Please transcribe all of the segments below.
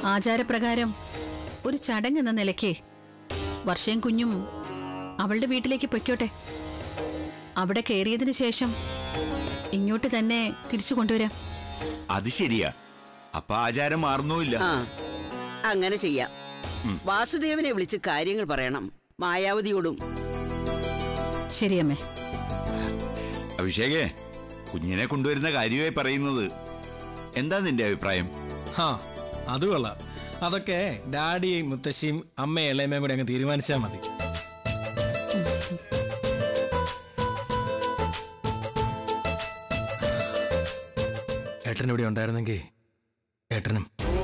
ആചാരപ്രകാരം ഒരു ചടങ്ങ് എന്ന നിലയ്ക്ക് വർഷയും കുഞ്ഞും അവളുടെ വീട്ടിലേക്ക് പൊയ്ക്കോട്ടെ അവിടെ കയറിയതിനു ശേഷം ഇങ്ങോട്ട് തന്നെ തിരിച്ചു കൊണ്ടുവരാം അത് ശരിയാ അപ്പൊ ആചാരം മാറുന്നുമില്ല ആ അങ്ങനെ ചെയ്യാം വാസുദേവനെ വിളിച്ച് കാര്യങ്ങൾ പറയണം മായാവതിയോടും ശരിയമ്മേ അഭിഷേകേ കുഞ്ഞിനെ കൊണ്ടുവരുന്ന കാര്യമായി പറയുന്നത് എന്താ നിന്റെ അഭിപ്രായം ഹാ അത് കൊള്ളാം അതൊക്കെ ഡാഡിയെയും മുത്തശ്ശിയും അമ്മയും ഇളയമ്മയും കൂടെ അങ്ങ് തീരുമാനിച്ചാൽ മതി ഏട്ടൻ ഇവിടെ ഉണ്ടായിരുന്നെങ്കിൽ ഏട്ടനും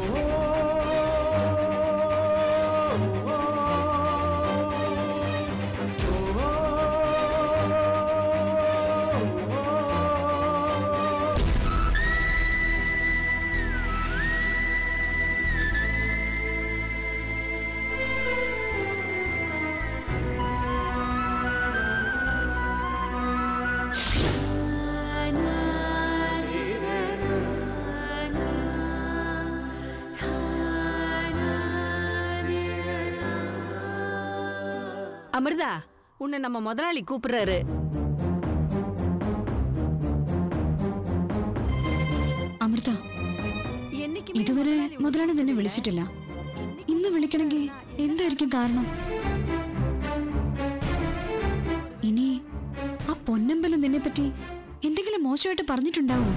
அமிர்தா உன்னை நம்ம முதலாளி கூப்பிடுறாரு അമൃത என்னைக்குமே ഇതുവരെ முதலாளி മുതലാളി നിന്നെ വിളിച്ചിട്ടില്ല ഇന്ന് വിളിക്കണമെങ്കിൽ എന്തായിരിക്കും കാരണം ഇനി ആ പൊന്നമ്പലം നിന്നെ പറ്റി എന്തെങ്കിലും മോശമായിട്ട് പറഞ്ഞിട്ടുണ്ടാവോ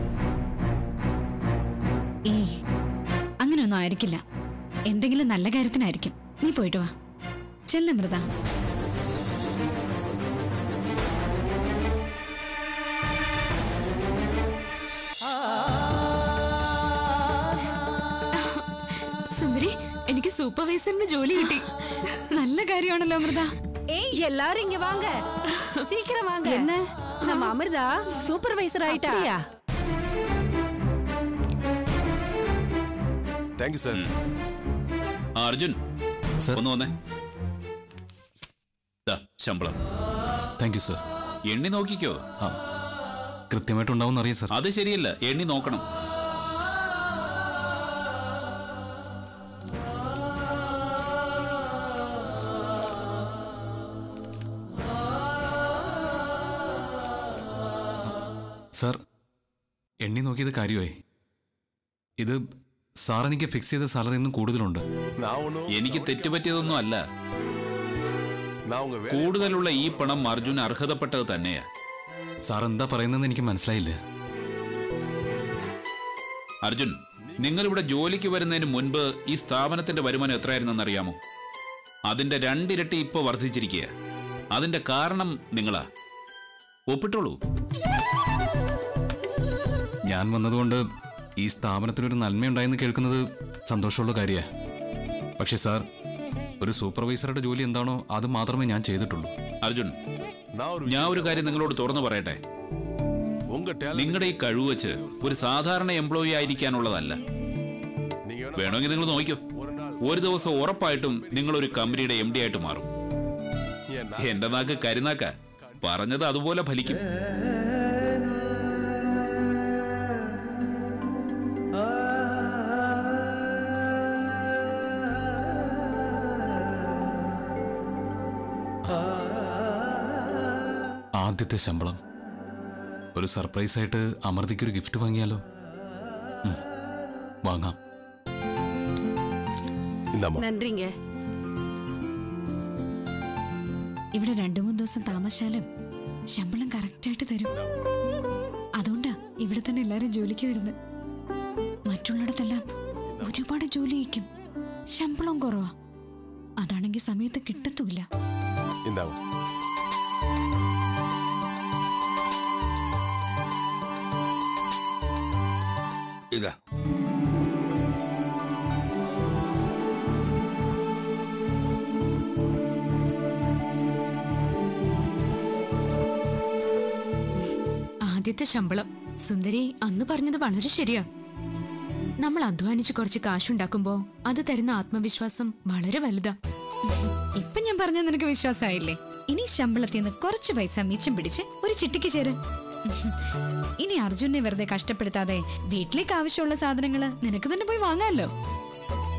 ഏയ് അങ്ങനെയൊന്നും ആയിരിക്കില്ല എന്തെങ്കിലും നല്ല കാര്യത്തിനായിരിക്കും നീ പോയിട്ട് വാ ചെല്ലമൃത സുന്ദരി എനിക്ക് സൂപ്പർവൈസറിന് ജോലി കിട്ടി നല്ല കാര്യമാണല്ലോ അമൃത ஏய் எல்லாரும் இங்க வாங்க சீக்கிரம் வாங்க என்ன நம்ம அமிர்தா சூப்பர்வைசர் ஆயிட்டா താങ്ക് യു സർ ആ, അർജുൻ സർ. ഒന്ന് വന്നേ ദാ, ശമ്പളം താങ്ക് യു സർ എണ്ണി നോക്കിക്കോ ആ കൃത്യമായിട്ടുണ്ടാവും അറിയാം സർ അത് ശരിയല്ല എണ്ണി നോക്കണം സർ എണ്ണി നോക്കിയത് കാര്യമായി ഇത് സാർ എനിക്ക് ഫിക്സ് ചെയ്ത സാലറി ഇന്നും കൂടുതലുണ്ട് நான் ஒன்றும் എനിക്ക് തെറ്റുപറ്റിയതൊന്നും അല്ല நான் உங்க வேலை കൂടുതലുള്ള ഈ പണം അർജുൻ അർഹതപ്പെട്ടത് തന്നെയാ സാർ എന്താ പറയുന്നതെന്ന് എനിക്ക് മനസ്സിലായില്ല അർജുൻ നിങ്ങൾ ഇവിടെ ജോലിക്ക് വരുന്നതിന് മുൻപ് ഈ സ്ഥാപനത്തിന്റെ വരുമാനം എത്രയായിരുന്നെന്ന് അറിയാമോ അതിന്റെ രണ്ടിരട്ടി ഇപ്പൊ വർദ്ധിച്ചിരിക്കുക അതിന്റെ കാരണം നിങ്ങളാ ഒപ്പിട്ടോളൂ ഞാൻ വന്നതുകൊണ്ട് ഈ സ്ഥാപനത്തിനൊരു നന്മയുണ്ടായെന്ന് കേൾക്കുന്നത് സന്തോഷമുള്ള കാര്യമാണ് പക്ഷേ സാർ ഒരു സൂപ്പർവൈസറുടെ ജോലി എന്താണോ അത് മാത്രമേ ഞാൻ ചെയ്തിട്ടുള്ളൂ അർജുൻ நான் ஒரு ഞാൻ ഒരു കാര്യം നിങ്ങളോട് തുറന്നു പറയട്ടെ உங்க டேலண்ட் നിങ്ങളുടെ ഈ കഴിവ് വെച്ച് ഒരു സാധാരണ എംപ്ലോയി ആയിരിക്കാനുള്ളതല്ല நீங்க வேணா വേണമെങ്കിൽ നിങ്ങൾ നോക്കിയോ ഒരു ദിവസം ഉറപ്പായിട്ടും നിങ്ങൾ ഒരു കമ്പനിയുടെ എം ഡി ആയിട്ട് മാറും ஏன் എന്റെ നാക്ക് കരുനാക്ക പറഞ്ഞത് അതുപോലെ ഫലിക്കും ആദ്യത്തെ ശമ്പളം ഒരു സർപ്രൈസ് ആയിട്ട് അമൃതയ്ക്ക് ഒരു ഗിഫ്റ്റ് വാങ്ങിയാലോ ഉം, വാങ്ങാം இந்தாம்மா நன்றிங்க ഇവിടെ രണ്ടു മൂന്ന് ദിവസം താമസിച്ചാലും ശമ്പളം കറക്റ്റായിട്ട് തരും അതുകൊണ്ടാ ഇവിടെ തന്നെ എല്ലാരും ജോലിക്ക് വരുന്നത് മറ്റുള്ളിടത്തെല്ലാം ഒരുപാട് ജോലി ചെയ്യിക്കും ശമ്പളം കുറവാ അതാണെങ്കിൽ സമയത്ത് കിട്ടത്തുമില്ല இந்தாங்க ഇതാ ആദ്യത്തെ ശമ്പളം സുന്ദരി അന്ന് പറഞ്ഞത് വളരെ ശരിയാ നമ്മൾ അധ്വാനിച്ച് കുറച്ച് കാശുണ്ടാക്കുമ്പോ അത് തരുന്ന ആത്മവിശ്വാസം വളരെ വലുതാ ഇപ്പൊ ഞാൻ പറഞ്ഞ നിനക്ക് വിശ്വാസമായില്ലേ ഇനി ശമ്പളത്തിൽ നിന്ന് കുറച്ച് പൈസ മിച്ചം പിടിച്ച് ഒരു ചിട്ടിക്ക് ചേര് ഇനി അർജുനെ വെറുതെ കഷ്ടപ്പെടുത്താതെ വീട്ടിലേക്ക് ആവശ്യമുള്ള സാധനങ്ങള് നിനക്ക് തന്നെ പോയി വാങ്ങാമല്ലോ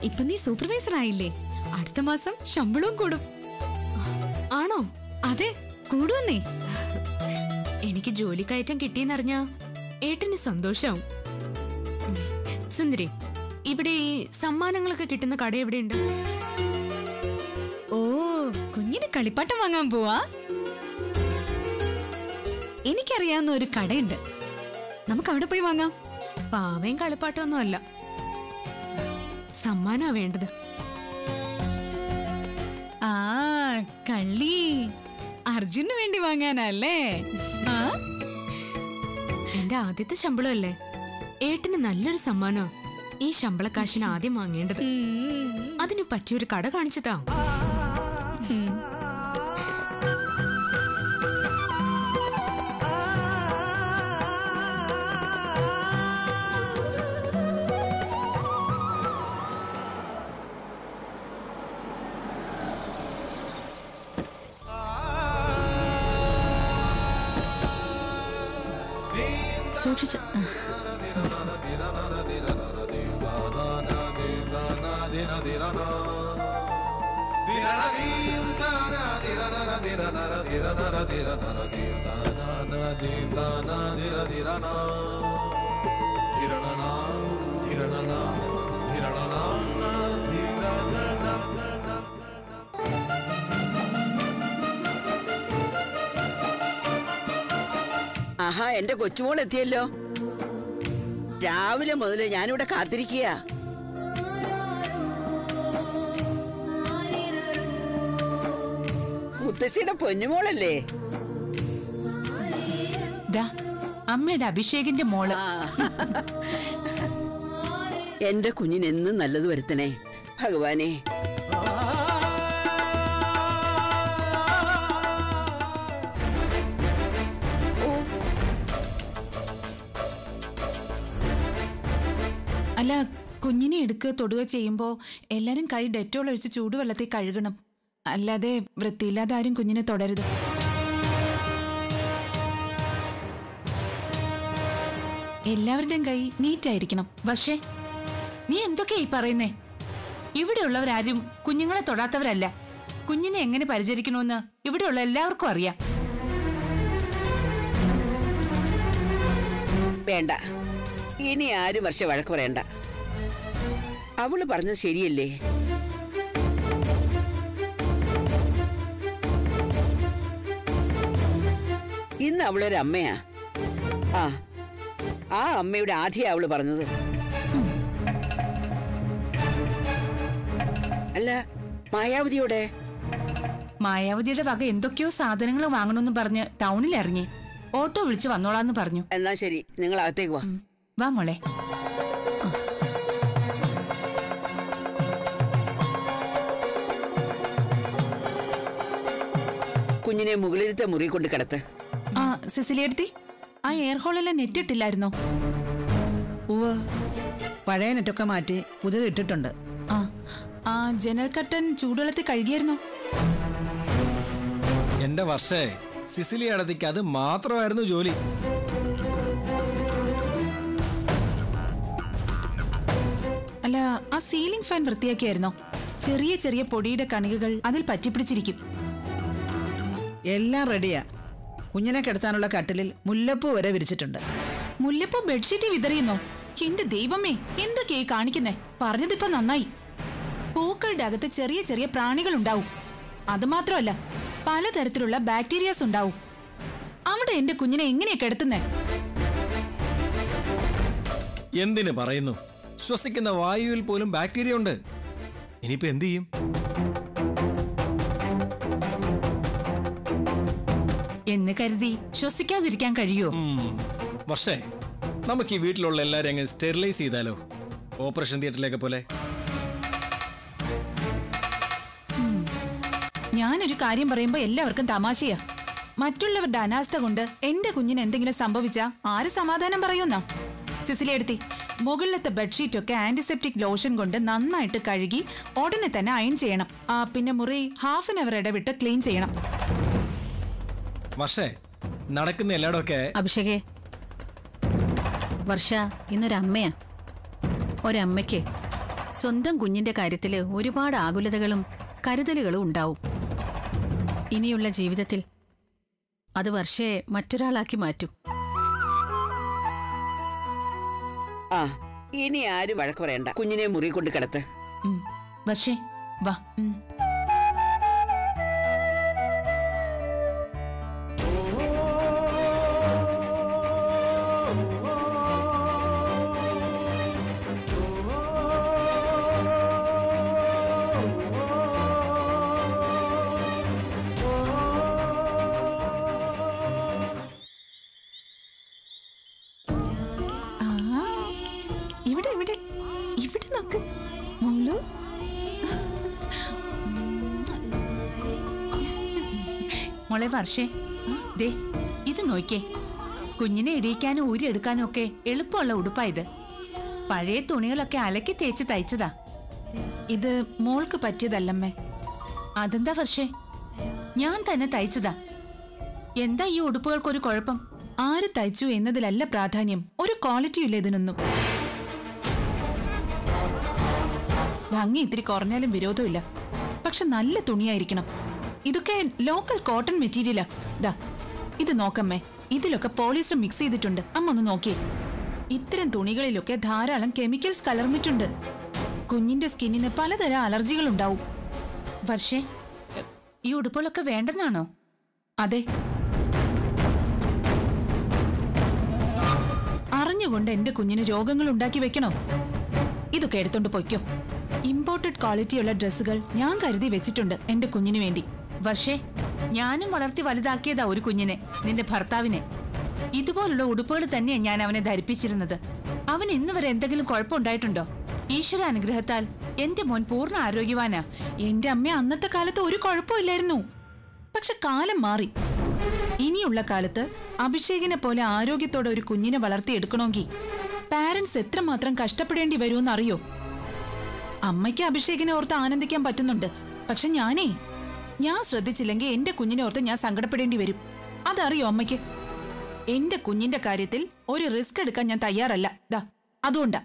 ഇപ്പൊ നീ സൂപ്പർവൈസർ ആയില്ലേ അടുത്ത മാസം ശമ്പളവും കൂടും ആണോ അതെ കൂടുവന്നേ എനിക്ക് ജോലിക്കയറ്റം കിട്ടിയെന്നറിഞ്ഞ ഏട്ടന് സന്തോഷാവും ഉം. സുന്ദരി ഇവിടെ ഈ സമ്മാനങ്ങളൊക്കെ കിട്ടുന്ന കട എവിടെയുണ്ട് ഓ കുഞ്ഞിന് കളിപ്പാട്ടം വാങ്ങാൻ പോവാ എനിക്കറിയാവുന്ന ഒരു കടയുണ്ട് നമുക്ക് അവിടെ പോയി വാങ്ങാം പാവയും കളിപ്പാട്ടമൊന്നും അല്ല സമ്മാനമാ വേണ്ടത് ആ കള്ളി അർജുന് വേണ്ടി വാങ്ങാനല്ലേ ആ എന്റെ ആദ്യത്തെ ശമ്പളമല്ലേ ഏട്ടന് നല്ലൊരു സമ്മാനമാ ഈ ശമ്പളക്കാശിന് ആദ്യം വാങ്ങേണ്ടത് അതിന് പറ്റിയൊരു കട കാണിച്ചതാ സൂക്ഷിച്ച് ആ. ആഹാ എന്റെ കൊച്ചുമോൾ എത്തിയല്ലോ രാവിലെ മുതൽ ഞാനിവിടെ കാത്തിരിക്കുക മുത്തശ്ശിയുടെ പൊന്നുമോളല്ലേ ദാ അമ്മയുടെ അഭിഷേകിന്റെ മോള് ആ. എന്റെ കുഞ്ഞിന് എന്നും നല്ലത് വരുത്തണേ ഭഗവാനെ അല്ല കുഞ്ഞിനെ എടുക്കുക തൊടുക ചെയ്യുമ്പോ എല്ലാരും കൈ ഡെറ്റോൾ ഒഴിച്ച് ചൂടുവെള്ളത്തിൽ കഴുകണം അല്ലാതെ വൃത്തിയില്ലാതെ ആരും കുഞ്ഞിനെ തൊടരുത് എല്ലാവരുടെയും കൈ നീറ്റായിരിക്കണം പക്ഷേ നീ എന്തൊക്കെയാ ഈ പറയുന്നേ ഇവിടെയുള്ളവരാരും കുഞ്ഞുങ്ങളെ തൊടാത്തവരല്ല കുഞ്ഞിനെ എങ്ങനെ പരിചരിക്കണമെന്ന് ഇവിടെയുള്ള എല്ലാവർക്കും അറിയാം വേണ്ട ഇനി ആരും വർഷം വഴക്ക് പറയണ്ട അവള് പറഞ്ഞത് ശരിയല്ലേ ഇന്ന് അവളൊരു അമ്മയാ ആ ആ അമ്മയുടെ ആദ്യ അവള് പറഞ്ഞത് അല്ല മായാവതിയോടെ മായാവതിയുടെ വക എന്തൊക്കെയോ സാധനങ്ങൾ വാങ്ങണമെന്ന് പറഞ്ഞ് ടൗണിൽ ഇറങ്ങി ഓട്ടോ വിളിച്ച് വന്നോളാന്ന് പറഞ്ഞു എന്നാ ശരി നിങ്ങൾ അകത്തേക്ക് വാ വാ മോളെ കുഞ്ഞിനെ മുകളിലത്തെ മുറി കൊണ്ട് കിടത്ത് ആ സിസിലിയെടുത്തി ആ എയർ ഹോളെല്ലാം നെറ്റ് ഇട്ടില്ലായിരുന്നോ ഉവ് പഴയ നെറ്റൊക്കെ മാറ്റി പുതിയത് ഇട്ടിട്ടുണ്ട് ആ ആ ജനൽ കർട്ടൻ ചൂടുവെള്ളത്തിൽ കഴുകിയായിരുന്നോ എന്റെ വർഷേ സിസിലി അടത്തിക്ക് അത് മാത്രമായിരുന്നു ജോലി അല്ല ആ സീലിംഗ് ഫാൻ വൃത്തിയാക്കിയായിരുന്നോ ചെറിയ ചെറിയ പൊടിയുടെ കണികകൾ അതിൽ പറ്റിപ്പിടിച്ചിരിക്കും എല്ലാം റെഡിയാ കുഞ്ഞിനെ കിടത്താനുള്ള കട്ടിലിൽ മുല്ലപ്പൂ വരെ വിരിച്ചിട്ടുണ്ട് മുല്ലപ്പൂ ബെഡ്ഷീറ്റ് വിതറിയുന്നോ എന്റെ ദൈവമേ എന്തൊക്കെയായി കാണിക്കുന്നേ പറഞ്ഞതിപ്പോ നന്നായി പൂക്കളുടെ അകത്ത് ചെറിയ ചെറിയ പ്രാണികൾ ഉണ്ടാവും അത് മാത്രമല്ല പലതരത്തിലുള്ള ബാക്ടീരിയാസ് ഉണ്ടാവും അവിടെ എന്റെ കുഞ്ഞിനെ എങ്ങനെയാ കിടത്തുന്നേ എന്തിന് പറയുന്നു ശ്വസിക്കുന്ന വായുവിൽ പോലും ബാക്ടീരിയ ഉണ്ട് ഇനിയിപ്പോ എന്ത് ചെയ്യും എന്ന് കരുതി ശ്വസിക്കാതിരിക്കാൻ കഴിയോ ഉം, വർഷേ നമുക്ക് ഈ വീട്ടിലുള്ള എല്ലാവരും അങ്ങ് സ്റ്റെറിലൈസ് ചെയ്താലോ ഓപ്പറേഷൻ തിയേറ്ററിലേക്ക് പോലെ ഞാനൊരു കാര്യം പറയുമ്പോ എല്ലാവർക്കും തമാശയാ മറ്റുള്ളവരുടെ അനാസ്ഥ കൊണ്ട് എന്റെ കുഞ്ഞിന് എന്തെങ്കിലും സംഭവിച്ചാ ആര് സമാധാനം പറയുന്ന സിസിലി എടുത്തി മുകളിലത്തെ ബെഡ്ഷീറ്റ് ഒക്കെ ആന്റിസെപ്റ്റിക് ലോഷൻ കൊണ്ട് നന്നായിട്ട് കഴുകി ഉടനെ തന്നെ അയൺ ചെയ്യണം ആ പിന്നെ മുറി ഹാഫ് ആൻ അവർ ഇടവിട്ട് ക്ലീൻ ചെയ്യണം വർഷേ നടക്കുന്ന എല്ലായിടമൊക്കെ അഭിഷേകേ വർഷ ഇന്നൊരമ്മയാ ഒരമ്മയ്ക്ക് സ്വന്തം കുഞ്ഞിന്റെ കാര്യത്തില് ഒരുപാട് ആകുലതകളും കരുതലുകളും ഉണ്ടാവും ഇനിയുള്ള ജീവിതത്തിൽ അത് വർഷയെ മറ്റൊരാളാക്കി മാറ്റും ആ ഇനി ആരും വഴക്ക് പറയണ്ട കുഞ്ഞിനെ മുറി കൊണ്ട് കിടത്ത് ഉം. വർഷേ വാ ഉം. ആ, ഇവിടെ ഇവിടെ ഇവിടെ നോക്ക് മോളു മോളെ വർഷേ ദേ ഇത് നോക്കിയേ കുഞ്ഞിനെ ഇടിയിക്കാനും ഊരിയെടുക്കാനും ഒക്കെ എളുപ്പമുള്ള ഉടുപ്പായത് പഴയ തുണികളൊക്കെ അലക്കി തേച്ച് തയ്ച്ചതാ ഇത് മോൾക്ക് പറ്റിയതല്ലമ്മേ അതെന്താ വർഷേ ഞാൻ തന്നെ തയ്ച്ചതാ എന്താ ഈ ഉടുപ്പുകൾക്കൊരു കുഴപ്പം ആര് തയ്ച്ചു എന്നതിലല്ല പ്രാധാന്യം ഒരു ക്വാളിറ്റി ഇല്ല ഇതിനൊന്നും ഭംഗി ഇത്തിരി കുറഞ്ഞാലും വിരോധമില്ല പക്ഷെ നല്ല തുണിയായിരിക്കണം ഇതൊക്കെ ലോക്കൽ കോട്ടൺ മെറ്റീരിയലാ ദാ ഇത് നോക്കമ്മേ ഇതിലൊക്കെ പോളിസ്റ്റർ മിക്സ് ചെയ്തിട്ടുണ്ട് അമ്മ ഒന്ന് നോക്കിയേ ഇത്തരം തുണികളിലൊക്കെ ധാരാളം കെമിക്കൽസ് കലർന്നിട്ടുണ്ട് കുഞ്ഞിന്റെ സ്കിന്നിന് പലതരം അലർജികൾ ഉണ്ടാവും വർഷേ ഈ ഉടുപ്പുകളൊക്കെ വേണ്ടെന്നാണോ അതെ അറിഞ്ഞുകൊണ്ട് എന്റെ കുഞ്ഞിന് രോഗങ്ങൾ ഉണ്ടാക്കി വെക്കണോ ഇതൊക്കെ എടുത്തോണ്ട് പൊയ്ക്കോ ഇമ്പോർട്ടഡ് ക്വാളിറ്റിയുള്ള ഡ്രസ്സുകൾ ഞാൻ കരുതി വെച്ചിട്ടുണ്ട് എന്റെ കുഞ്ഞിന് വേണ്ടി വർഷേ ഞാനും വളർത്തി വലുതാക്കിയതാ ഒരു കുഞ്ഞിനെ നിന്റെ ഭർത്താവിനെ ഇതുപോലുള്ള ഉടുപ്പുകൾ തന്നെയാണ് ഞാൻ അവനെ ധരിപ്പിച്ചിരുന്നത് അവൻ ഇന്ന് വരെ എന്തെങ്കിലും കുഴപ്പമുണ്ടായിട്ടുണ്ടോ ഈശ്വര അനുഗ്രഹത്താൽ എന്റെ മോൻ പൂർണ്ണ ആരോഗ്യവാനാ എന്റെ അമ്മ അന്നത്തെ കാലത്ത് ഒരു കുഴപ്പമില്ലായിരുന്നു പക്ഷെ കാലം മാറി ഇനിയുള്ള കാലത്ത് അഭിഷേകിനെ പോലെ ആരോഗ്യത്തോടെ ഒരു കുഞ്ഞിനെ വളർത്തിയെടുക്കണമെങ്കിൽ പാരന്റ്സ് എത്രമാത്രം കഷ്ടപ്പെടേണ്ടി വരുമെന്ന് അറിയോ അമ്മയ്ക്ക് അഭിഷേകിനെ ഓർത്ത് ആനന്ദിക്കാൻ പറ്റുന്നുണ്ട് പക്ഷെ ഞാനേ ഞാൻ ശ്രദ്ധിച്ചില്ലെങ്കിൽ എന്റെ കുഞ്ഞിനെ ഓർത്ത് ഞാൻ സങ്കടപ്പെടേണ്ടി വരും അതറിയോ അമ്മയ്ക്ക് എന്റെ കുഞ്ഞിന്റെ കാര്യത്തിൽ ഒരു റിസ്ക് എടുക്കാൻ ഞാൻ തയ്യാറല്ല ദാ അതുകൊണ്ടാ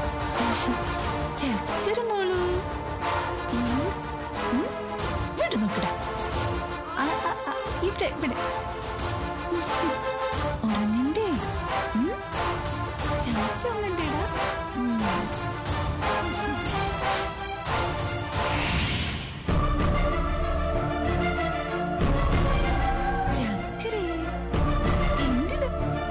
ചക്കര മോളു ഉം. ഉം. ഇവിടെ നോക്കടാ ആ, ആ, ആ, ഇവിടെ ഇവിടെ ഉറങ്ങണ്ടേ ഉം? ചാച്ച ഉറങ്ങണ്ടേടാ ഉം. ചക്കരേ എന്തിന്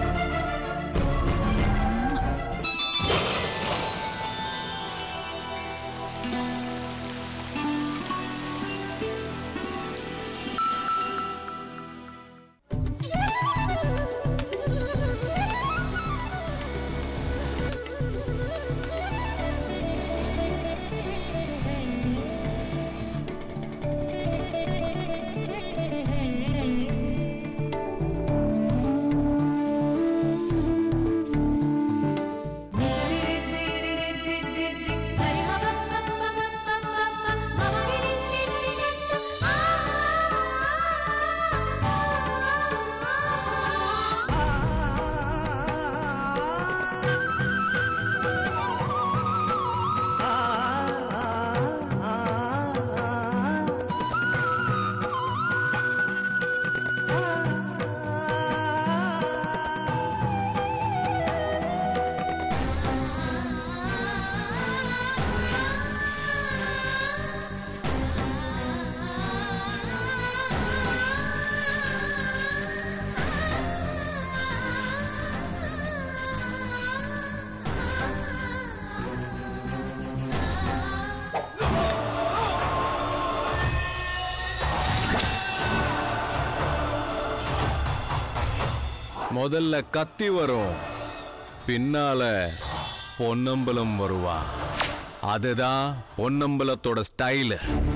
முதல்ல கத்தி வரும் பின்னால பொன்னம்பலம் வருவா அதுதான் പൊന്നമ്പലത്തോட സ്റ്റൈല്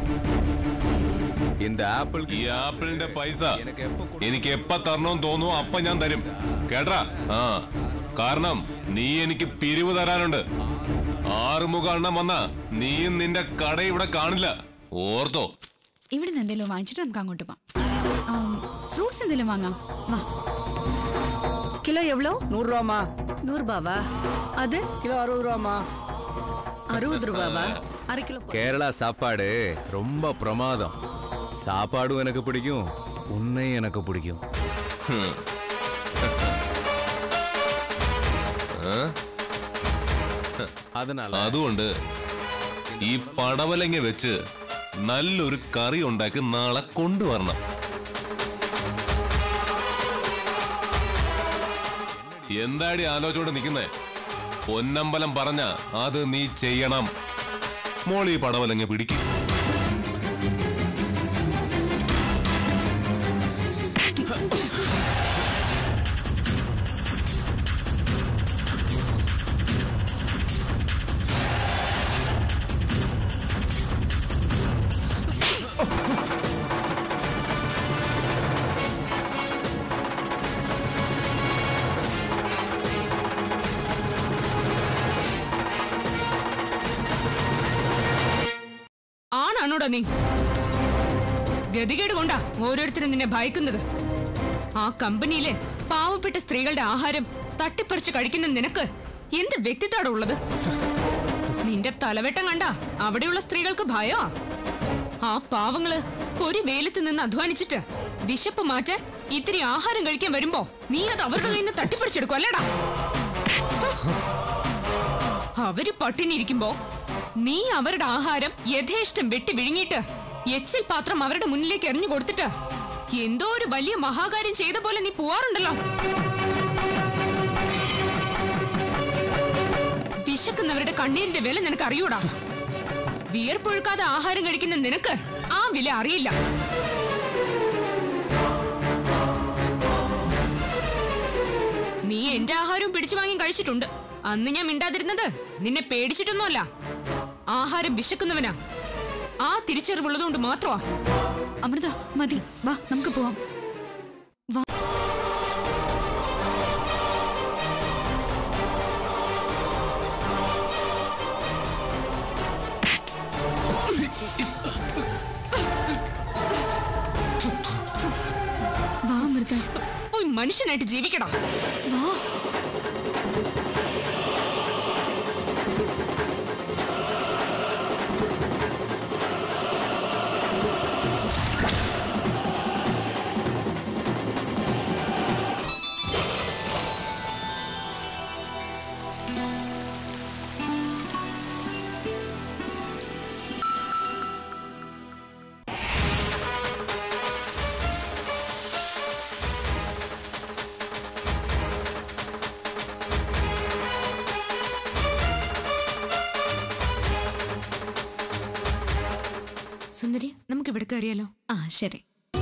இந்த ആപ്പിൾ ഈ ആപ്പിളിന്റെ പൈസ എനിക്ക് എപ്പ തരണമെന്ന് തോന്നുന്നു അപ്പൊ ഞാൻ തരും കേട്ടാ ആ കാരണം നീ എനിക്ക് പിരിവ് തരാനുണ്ട് ആറുമുഖ എണ്ണം വന്ന നീയും നിന്റെ കട ഇവിടെ കാണില്ല ഓർത്തോ ഇവിടെ നിന്ന് എന്തെങ്കിലും വാങ്ങിച്ചിട്ട് നമുക്ക് അങ്ങോട്ട് പോവാം ഫ്രൂട്ട്സ് എന്തെങ്കിലും വാങ്ങാം വാ கிலோ எவ்வளோ நூறுரூவாம்மா நூறுபாவா அது கிலோ அறுபது ரூபாம்மா அறுபது ரூபாவா அரை கிலோ போதும். கேரளா சாப்பாடு ரொம்ப பிரமாதம் சாப்பாடும் எனக்கு பிடிக்கும் உன்னையும் எனக்கு பிடிக்கும் அதனால അതുകൊണ്ട് ഈ പടവലങ്ങ വെച്ച് നല്ലൊരു കറി ഉണ്ടാക്കി നാളെ കൊണ്ടുവരണം എന്താടി ആലോചിച്ചോണ്ട് നിൽക്കുന്നേ പൊന്നമ്പലം പറഞ്ഞ അത് നീ ചെയ്യണം മോളി പടവലങ്ങ പിടിക്കും ആണാണോടാ നീ ഗതികേട് കൊണ്ടാ ഓരോരുത്തരും നിന്നെ ഭയക്കുന്നത് ആ കമ്പനിയിലെ പാവപ്പെട്ട സ്ത്രീകളുടെ ആഹാരം തട്ടിപ്പറിച്ച് കഴിക്കുന്ന നിനക്ക് എന്ത് വ്യക്തിത്വമാണ് ഉള്ളത് നിന്റെ തലവെട്ടം കണ്ട അവിടെയുള്ള സ്ത്രീകൾക്ക് ഭയോ ആ പാവങ്ങള് ഒരു വെയിലത്ത് നിന്ന് അധ്വാനിച്ചിട്ട് വിശപ്പ് മാറ്റാൻ ഇത്തിരി ആഹാരം കഴിക്കാൻ വരുമ്പോ നീ അത് അവരുടെ കയ്യിൽ നിന്ന് തട്ടിപ്പറിച്ചെടുക്കും അല്ലേടാ അവര് പട്ടിണി ഇരിക്കുമ്പോ നീ അവരുടെ ആഹാരം യഥേഷ്ടം വെട്ടി വിഴുങ്ങിയിട്ട് എച്ചിൽ പാത്രം അവരുടെ മുന്നിലേക്ക് എറിഞ്ഞു കൊടുത്തിട്ട് എന്തോ ഒരു വലിയ മഹാകാര്യം ചെയ്ത പോലെ നീ പോവാറുണ്ടല്ലോ വിശക്കുന്നവരുടെ കണ്ണീരിന്റെ വില നിനക്ക് അറിയൂടാ വിയർപ്പൊഴുക്കാതെ ആഹാരം കഴിക്കുന്ന നിനക്ക് ആ വില അറിയില്ല നീ എന്റെ ആഹാരവും പിടിച്ചു വാങ്ങി കഴിച്ചിട്ടുണ്ട് അന്ന് ഞാൻ മിണ്ടാതിരുന്നത് നിന്നെ പേടിച്ചിട്ടൊന്നുമല്ല ആഹാരം വിശക്കുന്നവനാ ആ തിരിച്ചറിവുള്ളതുകൊണ്ട് മാത്രമാ അമൃത മതി വാ നമുക്ക് പോവാം വാ വാ അമൃത പോയി മനുഷ്യനായിട്ട് ജീവിക്കടാ വാ സുന്ദരി നമുക്ക് ഇവിടെ കയറിയാലോ ആ ശരി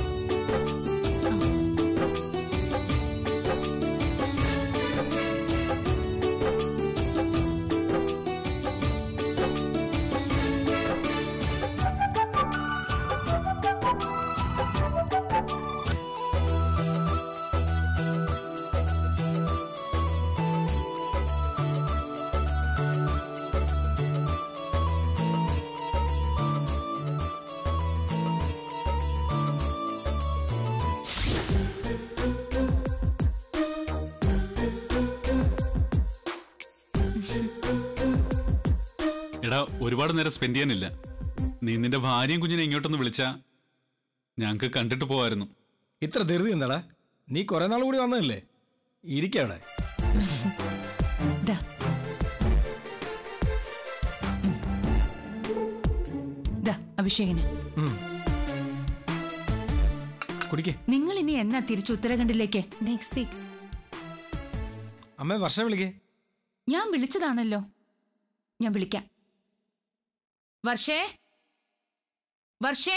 എടാ ഒരുപാട് നേരം സ്പെൻഡ് ചെയ്യാനില്ല നീ നിന്റെ ഭാര്യയും കുഞ്ഞിനെ ഇങ്ങോട്ടൊന്ന് വിളിച്ചാ ഞങ്ങക്ക് കണ്ടിട്ട് പോവായിരുന്നു ഇത്ര ധൃതി എന്താടാ നീ കുറെ നാൾ കൂടി വന്നതല്ലേ ഇരിക്കവിടെ ദാ. ഉം. ദാ, അഭിഷേകിന് കുടിക്കേ നിങ്ങൾ ഇനി എന്നാ തിരിച്ചു ഉത്തരാഖണ്ഡിലേക്ക് നെക്സ്റ്റ് വീക്ക് അമ്മ വർഷം വിളിക്കേ ഞാൻ വിളിച്ചതാണല്ലോ ഞാൻ വിളിക്കാം വർഷേ വർഷേ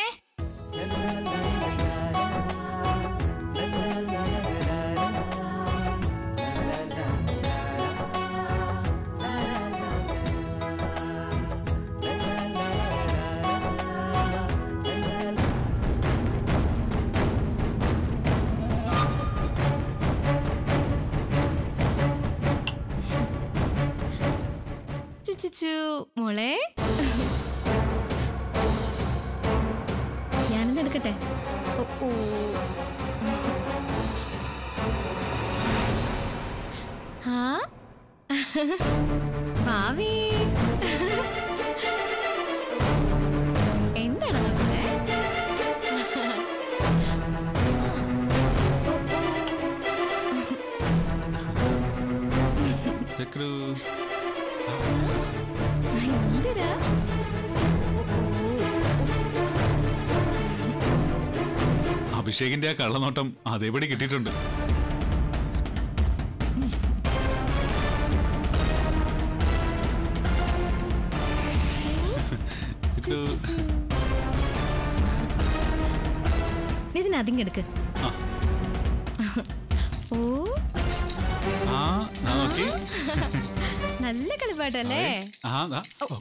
ചുച്ചു മോളെ ഞാനെന്ത് എടുക്കട്ടെ ഓ, ഓ. ഹാ ഭാവി ചക്രു എന്തിനാ അഭിഷേകിന്റെ ആ കള്ളനോട്ടം അതേപടി കിട്ടിയിട്ടുണ്ട് ഇത് ഇതിനതിങ്ങെടുക്ക് ഓ ആ ദാ നോക്കി നല്ല കളിപ്പാട്ടല്ലേ ആ ദാ. ഓ.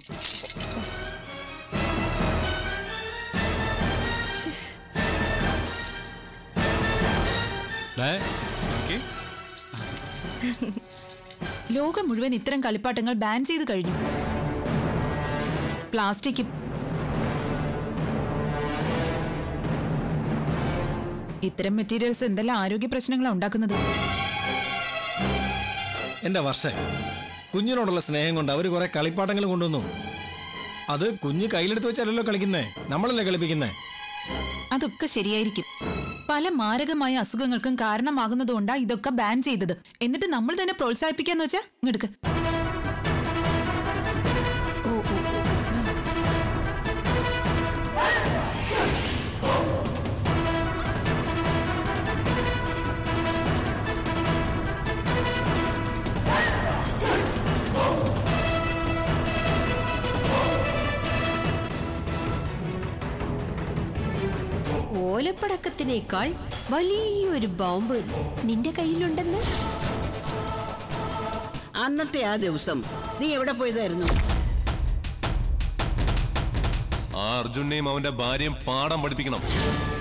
ദേ, നോക്കി. ലോകം മുഴുവൻ ഇത്തരം കളിപ്പാട്ടങ്ങൾ ബാൻ ചെയ്ത് കഴിഞ്ഞു പ്ലാസ്റ്റിക്കും ഇത്തരം മെറ്റീരിയൽസ് എന്തെല്ലാം ആരോഗ്യ പ്രശ്നങ്ങളാണ് ഉണ്ടാക്കുന്നത് എന്റെ വർഷേ കുഞ്ഞിനോടുള്ള സ്നേഹം കൊണ്ട് അവർ കുറെ കളിപ്പാട്ടങ്ങൾ കൊണ്ടുവന്നു അത് കുഞ്ഞ് കയ്യിലെടുത്ത് വെച്ചല്ലല്ലോ കളിക്കുന്നേ നമ്മളല്ലേ കളിപ്പിക്കുന്നേ അതൊക്കെ ശരിയായിരിക്കും പല മാരകമായ അസുഖങ്ങൾക്കും കാരണമാകുന്നതുകൊണ്ടാ ഇതൊക്കെ ബാൻ ചെയ്തത് എന്നിട്ട് നമ്മൾ തന്നെ പ്രോത്സാഹിപ്പിക്കാന്ന് വെച്ചാ ഇങ്ങെടുക്ക് ഓ ഓ ഓ. ഓലപ്പടക്കത്തിനേക്കാൾ വലിയൊരു ബോംബ് നിന്റെ കയ്യിലുണ്ടെന്ന് അന്നത്തെ ആ ദിവസം നീ എവിടെ പോയതായിരുന്നു ആ അർജുനെയും അവന്റെ ഭാര്യയും പാഠം പഠിപ്പിക്കണം